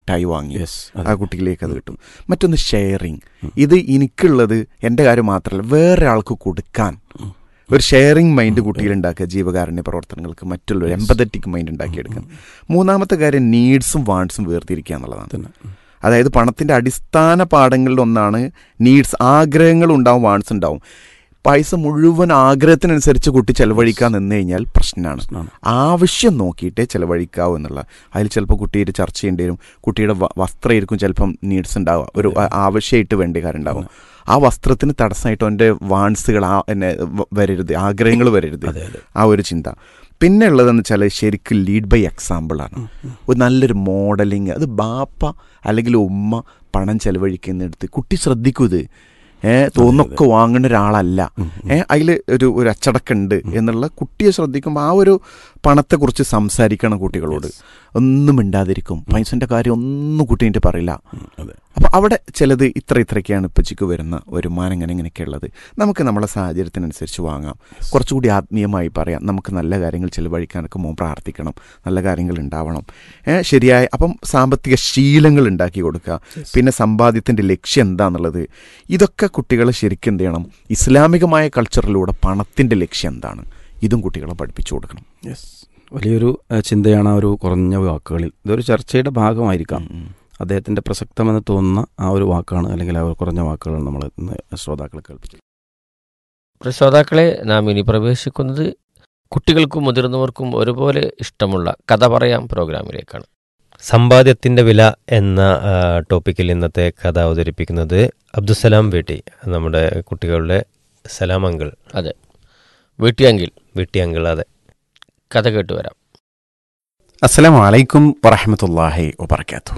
മിഠായി വാങ്ങി യെസ് ആ കുട്ടിയിലേക്ക് അത് കിട്ടും മറ്റൊന്ന് ഷെയറിങ് ഇത് എനിക്കുള്ളത് എൻ്റെ കാര്യം മാത്രമല്ല വേറെ ആൾക്ക് കൊടുക്കാൻ ഒരു ഷെയറിങ് മൈൻഡ് കുട്ടികൾ ഉണ്ടാക്കുക ജീവകാരുണ്യ പ്രവർത്തനങ്ങൾക്ക് മറ്റുള്ളവർ എമ്പതറ്റിക് മൈൻഡ് ഉണ്ടാക്കിയെടുക്കാൻ മൂന്നാമത്തെ കാര്യം നീഡ്സും വാണ്ട്സും വേർതിരിക്കുക എന്നുള്ളതാണ് തന്നെ അതായത് പണത്തിൻ്റെ അടിസ്ഥാന പാഠങ്ങളിൽ ഒന്നാണ് നീഡ്സ് ആഗ്രഹങ്ങൾ ഉണ്ടാവും വാണ്ട്സ് ഉണ്ടാവും പൈസ മുഴുവൻ ആഗ്രഹത്തിനനുസരിച്ച് കുട്ടി ചെലവഴിക്കാൻ നിന്ന് കഴിഞ്ഞാൽ പ്രശ്നമാണ് പ്രശ്നമാണ്. ആവശ്യം നോക്കിയിട്ടേ ചെലവഴിക്കാവൂ എന്നുള്ള അതിൽ ചിലപ്പോൾ കുട്ടിയുടെ ചർച്ച ചെയ്യേണ്ടി വരും കുട്ടിയുടെ വ- വസ്ത്രമായിരിക്കും ചിലപ്പം നീഡ്സ് ഉണ്ടാവുക ഒരു ആ- ആവശ്യമായിട്ട് വേണ്ടി കാര്യം ഉണ്ടാവും ആ വസ്ത്രത്തിന് തടസ്സമായിട്ട് അവൻ്റെ വാൺസുകൾ ആ എന്നെ വ- വരരുത് ആഗ്രഹങ്ങൾ വരരുത് അതെ അതെ ആ ഒരു ചിന്ത പിന്നെ ഉള്ളതെന്ന് വെച്ചാൽ ശരിക്കും ലീഡ് ബൈ എക്സാമ്പിളാണ് ഒരു നല്ലൊരു മോഡലിങ് അത് ബാപ്പ അല്ലെങ്കിൽ ഉമ്മ പണം ചെലവഴിക്കുന്നിടത്ത് കുട്ടി ശ്രദ്ധിക്കൂ ഇത് ഏ തോന്നൊക്കെ വാങ്ങുന്ന ഒരാളല്ല ഏ അതിൽ ഒരു ഒരു അച്ചടക്കമുണ്ട് എന്നുള്ള കുട്ടിയെ ശ്രദ്ധിക്കുമ്പോൾ ആ ഒരു പണത്തെക്കുറിച്ച് സംസാരിക്കണം കുട്ടികളോട് ഒന്നും മിണ്ടാതിരിക്കും പൈസൻ്റെ കാര്യം ഒന്നും കുട്ടീൻ്റെ പറയില്ല ഉം, അതെ അപ്പോൾ അവിടെ ചിലത് ഇത്ര ഇത്രയൊക്കെയാണ് ഇപ്പച്ചിക്ക് വരുന്ന വരുമാനം ഇങ്ങനെ ഇങ്ങനെയൊക്കെ ഉള്ളത് നമുക്ക് നമ്മളെ സാഹചര്യത്തിനനുസരിച്ച് വാങ്ങാം കുറച്ചുകൂടി ആത്മീയമായി പറയാം നമുക്ക് നല്ല കാര്യങ്ങൾ ചിലവഴിക്കാനൊക്കെ മോൻ പ്രാർത്ഥിക്കണം നല്ല കാര്യങ്ങൾ ഉണ്ടാവണം ഏ, ശരിയായ അപ്പം സാമ്പത്തിക ശീലങ്ങൾ ഉണ്ടാക്കി കൊടുക്കുക പിന്നെ സമ്പാദ്യത്തിൻ്റെ ലക്ഷ്യം എന്താണെന്നുള്ളത് ഇതൊക്കെ കുട്ടികളെ ശരിക്കും എന്ത് ചെയ്യണം ഇസ്ലാമികമായ കൾച്ചറിലൂടെ പണത്തിൻ്റെ ലക്ഷ്യം എന്താണ് ഇതും കുട്ടികളെ പഠിപ്പിച്ചു കൊടുക്കണം യെസ് വലിയൊരു ഏഹ്, ചിന്തയാണ് ആ ഒരു കുറഞ്ഞ വാക്കുകളിൽ ഇതൊരു ചർച്ചയുടെ ഭാഗമായിരിക്കാം അദ്ദേഹത്തിന്റെ പ്രസക്തമെന്ന് തോന്നുന്ന ആ ഒരു വാക്കാണ് അല്ലെങ്കിൽ ആ ഒരു കുറഞ്ഞ വാക്കുകളാണ് നമ്മൾ ഇന്ന് ശ്രോതാക്കളെ കേൾപ്പിച്ചത് പ്രിയ ശ്രോതാക്കളെ നാം ഇനി പ്രവേശിക്കുന്നത് കുട്ടികൾക്കും മുതിർന്നവർക്കും ഒരുപോലെ ഇഷ്ടമുള്ള കഥ പറയാം പ്രോഗ്രാമിലേക്കാണ് സമ്പാദ്യത്തിന്റെ വില എന്ന ആ, ടോപ്പിക്കിൽ ഇന്നത്തെ കഥ അവതരിപ്പിക്കുന്നത് അബ്ദുസലാം വീട്ടി നമ്മുടെ കുട്ടികളുടെ സലാം അങ്കിൾ അതെ വീട്ടിയെങ്കിൽ വീട്ടി അങ്കിൾ അതെ കഥ കേട്ടു വരാം അസ്സലാമു അലൈക്കും വറഹമത്തല്ലാഹി വബർക്കാത്തു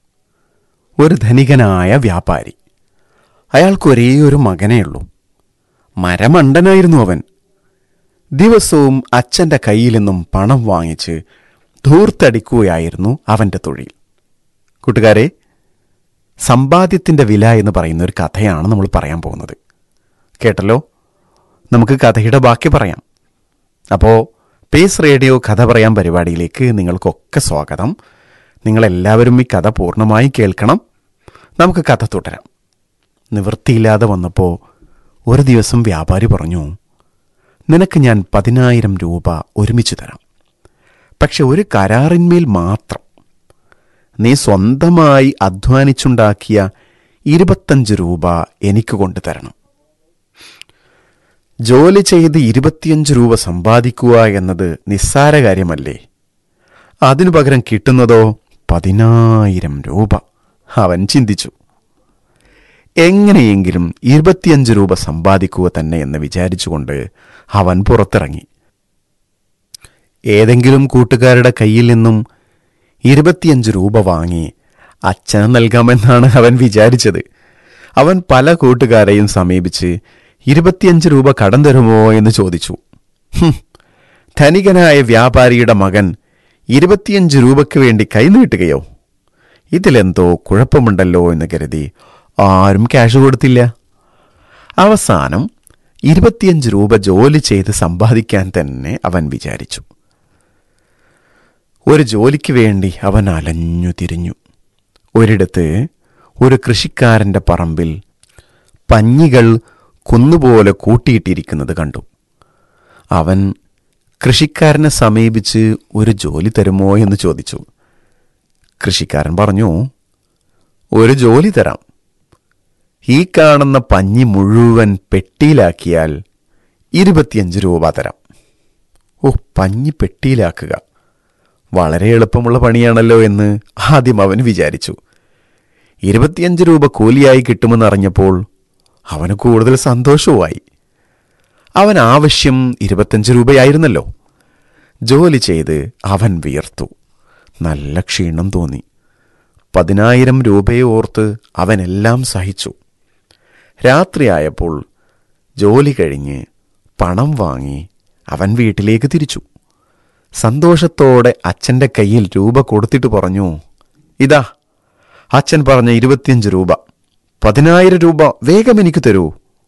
ഒരു ധനികനായ വ്യാപാരി അയാൾക്ക് ഒരേ ഒരു മകനേ ഉള്ളൂ മരമണ്ടനായിരുന്നു അവൻ ദിവസവും അച്ഛൻ്റെ കയ്യിൽ നിന്നും പണം വാങ്ങിച്ച് ധൂർത്തടിക്കുകയായിരുന്നു അവൻ്റെ തൊഴിൽ കൂട്ടുകാരെ സമ്പാദ്യത്തിൻ്റെ വില എന്ന് പറയുന്ന ഒരു കഥയാണ് നമ്മൾ പറയാൻ പോകുന്നത് കേട്ടല്ലോ നമുക്ക് കഥയുടെ ബാക്കി പറയാം അപ്പോൾ പേസ് റേഡിയോ കഥ പറയാൻ പരിപാടിയിലേക്ക് നിങ്ങൾക്കൊക്കെ സ്വാഗതം നിങ്ങളെല്ലാവരും ഈ കഥ പൂർണ്ണമായി കേൾക്കണം നമുക്ക് കഥ തുടരാം നിവൃത്തിയില്ലാതെ വന്നപ്പോൾ ഒരു ദിവസം വ്യാപാരി പറഞ്ഞു നിനക്ക് ഞാൻ പതിനായിരം രൂപ ഒരുമിച്ച് തരാം പക്ഷെ ഒരു കരാറിന്മേൽ മാത്രം നീ സ്വന്തമായി അധ്വാനിച്ചുണ്ടാക്കിയ ഇരുപത്തഞ്ച് രൂപ എനിക്ക് കൊണ്ടുതരണം ജോലി ചെയ്ത് ഇരുപത്തിയഞ്ച് രൂപ സമ്പാദിക്കുക എന്നത് നിസ്സാര കാര്യമല്ലേ അതിനു പകരം കിട്ടുന്നതോ പതിനായിരം രൂപ അവൻ ചിന്തിച്ചു എങ്ങനെയെങ്കിലും ഇരുപത്തിയഞ്ച് രൂപ സമ്പാദിക്കുക തന്നെ എന്ന് വിചാരിച്ചുകൊണ്ട് അവൻ പുറത്തിറങ്ങി ഏതെങ്കിലും കൂട്ടുകാരുടെ കയ്യിൽ നിന്നും ഇരുപത്തിയഞ്ച് രൂപ വാങ്ങി അച്ഛന് നൽകാമെന്നാണ് അവൻ വിചാരിച്ചത് അവൻ പല കൂട്ടുകാരെയും സമീപിച്ച് ഇരുപത്തിയഞ്ച് രൂപ കടം തരുമോ എന്ന് ചോദിച്ചു ഹും, ധനികനായ വ്യാപാരിയുടെ മകൻ ഇരുപത്തിയഞ്ച് രൂപയ്ക്ക് വേണ്ടി കൈനീട്ടുകയോ ഇതിലെന്തോ കുഴപ്പമുണ്ടല്ലോ എന്ന് കരുതി ആരും ക്യാഷ് കൊടുത്തില്ല അവസാനം ഇരുപത്തിയഞ്ച് രൂപ ജോലി ചെയ്ത് സമ്പാദിക്കാൻ തന്നെ അവൻ വിചാരിച്ചു ഒരു ജോലിക്ക് വേണ്ടി അവൻ അലഞ്ഞു തിരിഞ്ഞു ഒരിടത്ത് ഒരു കൃഷിക്കാരന്റെ പറമ്പിൽ പഞ്ഞികൾ കുന്നുപോലെ കൂട്ടിയിട്ടിരിക്കുന്നത് കണ്ടു അവൻ കൃഷിക്കാരനെ സമീപിച്ച് ഒരു ജോലി തരുമോ എന്ന് ചോദിച്ചു കൃഷിക്കാരൻ പറഞ്ഞു ഒരു ജോലി തരാം ഈ കാണുന്ന പഞ്ഞി മുഴുവൻ പെട്ടിയിലാക്കിയാൽ ഇരുപത്തിയഞ്ച് രൂപ തരാം ഓ പഞ്ഞി പെട്ടിയിലാക്കുക വളരെ എളുപ്പമുള്ള പണിയാണല്ലോ എന്ന് ആദ്യം അവൻ വിചാരിച്ചു ഇരുപത്തിയഞ്ച് രൂപ കൂലിയായി കിട്ടുമെന്നറിഞ്ഞപ്പോൾ അവന് കൂടുതൽ സന്തോഷവുമായി അവൻ ആവശ്യം ഇരുപത്തഞ്ച് രൂപയായിരുന്നല്ലോ ജോലി ചെയ്ത് അവൻ വിയർത്തു നല്ല ക്ഷീണം തോന്നി പതിനായിരം രൂപയെ ഓർത്ത് അവനെല്ലാം സഹിച്ചു രാത്രിയായപ്പോൾ ജോലി കഴിഞ്ഞ് പണം വാങ്ങി അവൻ വീട്ടിലേക്ക് തിരിച്ചു സന്തോഷത്തോടെ അച്ഛൻ്റെ കയ്യിൽ രൂപ കൊടുത്തിട്ട് പറഞ്ഞു ഇതാ അച്ഛൻ പറഞ്ഞ ഇരുപത്തിയഞ്ച് രൂപ പതിനായിരം രൂപ വേഗം എനിക്ക് തരൂ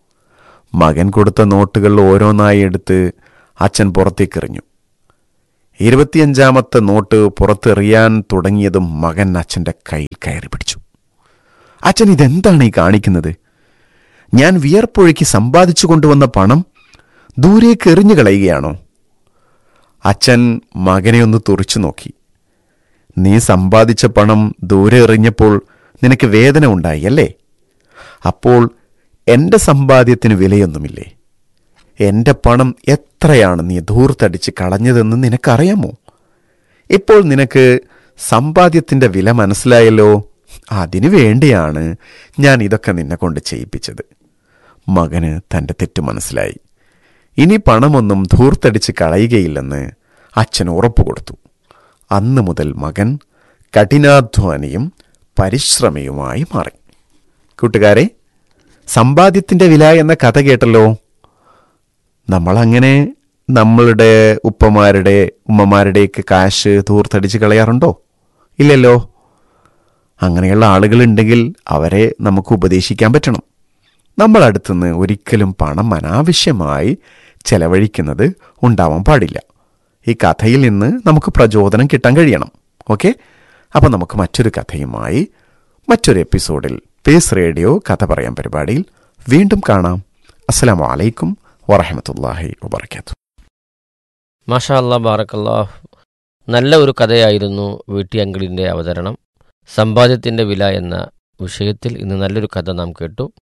മകൻ കൊടുത്ത നോട്ടുകൾ ഓരോന്നായി എടുത്ത് അച്ഛൻ പുറത്തേക്കെറിഞ്ഞു ഇരുപത്തിയഞ്ചാമത്തെ നോട്ട് പുറത്തെറിയാൻ തുടങ്ങിയതും മകൻ അച്ഛൻ്റെ കയ്യിൽ കയറി പിടിച്ചു അച്ഛൻ ഇതെന്താണ് ഈ കാണിക്കുന്നത് ഞാൻ വിയർപ്പൊഴുക്കി സമ്പാദിച്ചു കൊണ്ടുവന്ന പണം ദൂരേക്ക് എറിഞ്ഞു കളയുകയാണോ അച്ഛൻ മകനെ ഒന്ന് തുറച്ചു നോക്കി നീ സമ്പാദിച്ച പണം ദൂരെ എറിഞ്ഞപ്പോൾ നിനക്ക് വേദന ഉണ്ടായി അല്ലേ അപ്പോൾ എൻ്റെ സമ്പാദ്യത്തിന് വിലയൊന്നുമില്ലേ എൻ്റെ പണം എത്രയാണ് നീ ധൂർത്തടിച്ച് കളഞ്ഞതെന്ന് നിനക്കറിയാമോ ഇപ്പോൾ നിനക്ക് സമ്പാദ്യത്തിൻ്റെ വില മനസ്സിലായല്ലോ അതിനു വേണ്ടിയാണ് ഞാൻ ഇതൊക്കെ നിന്നെ കൊണ്ട് ചെയ്യിപ്പിച്ചത് മകന് തൻ്റെ തെറ്റ് മനസ്സിലായി ഇനി പണമൊന്നും ധൂർത്തടിച്ച് കളയുകയില്ലെന്ന് അച്ഛൻ ഉറപ്പു കൊടുത്തു അന്ന് മുതൽ മകൻ കഠിനാധ്വാനിയും പരിശ്രമിയുമായി മാറി കൂട്ടുകാരെ സമ്പാദ്യത്തിൻ്റെ വില എന്ന കഥ കേട്ടല്ലോ നമ്മളങ്ങനെ നമ്മളുടെ ഉപ്പമാരുടെ ഉമ്മമാരുടെയൊക്കെ കാശ് ധൂർത്തടിച്ച് കളയാറുണ്ടോ ഇല്ലല്ലോ അങ്ങനെയുള്ള ആളുകളുണ്ടെങ്കിൽ അവരെ നമുക്ക് ഉപദേശിക്കാൻ പറ്റണം നമ്മൾ അടുത്തുനിന്ന് ഒരിക്കലും പണം അനാവശ്യമായി ചെലവഴിക്കുന്നത് ഉണ്ടാവാൻ പാടില്ല ഈ കഥയിൽ നിന്ന് നമുക്ക് പ്രചോദനം കിട്ടാൻ കഴിയണം ഓക്കെ അപ്പോൾ നമുക്ക് മറ്റൊരു കഥയുമായി മറ്റൊരു എപ്പിസോഡിൽ പേസ് റേഡിയോ കഥ പറയാൻ പരിപാടിയിൽ വീണ്ടും കാണാം അസ്സലാമു അലൈക്കും വറഹമത്തല്ലാഹി വബർക്കാത്തു മാഷാ അല്ലാ ബാറക്കല്ലാ നല്ല ഒരു കഥയായിരുന്നു വീട്ടി അങ്കിളിൻ്റെ അവതരണം സമ്പാദ്യത്തിൻ്റെ വില എന്ന വിഷയത്തിൽ ഇന്ന് നല്ലൊരു കഥ നാം കേട്ടു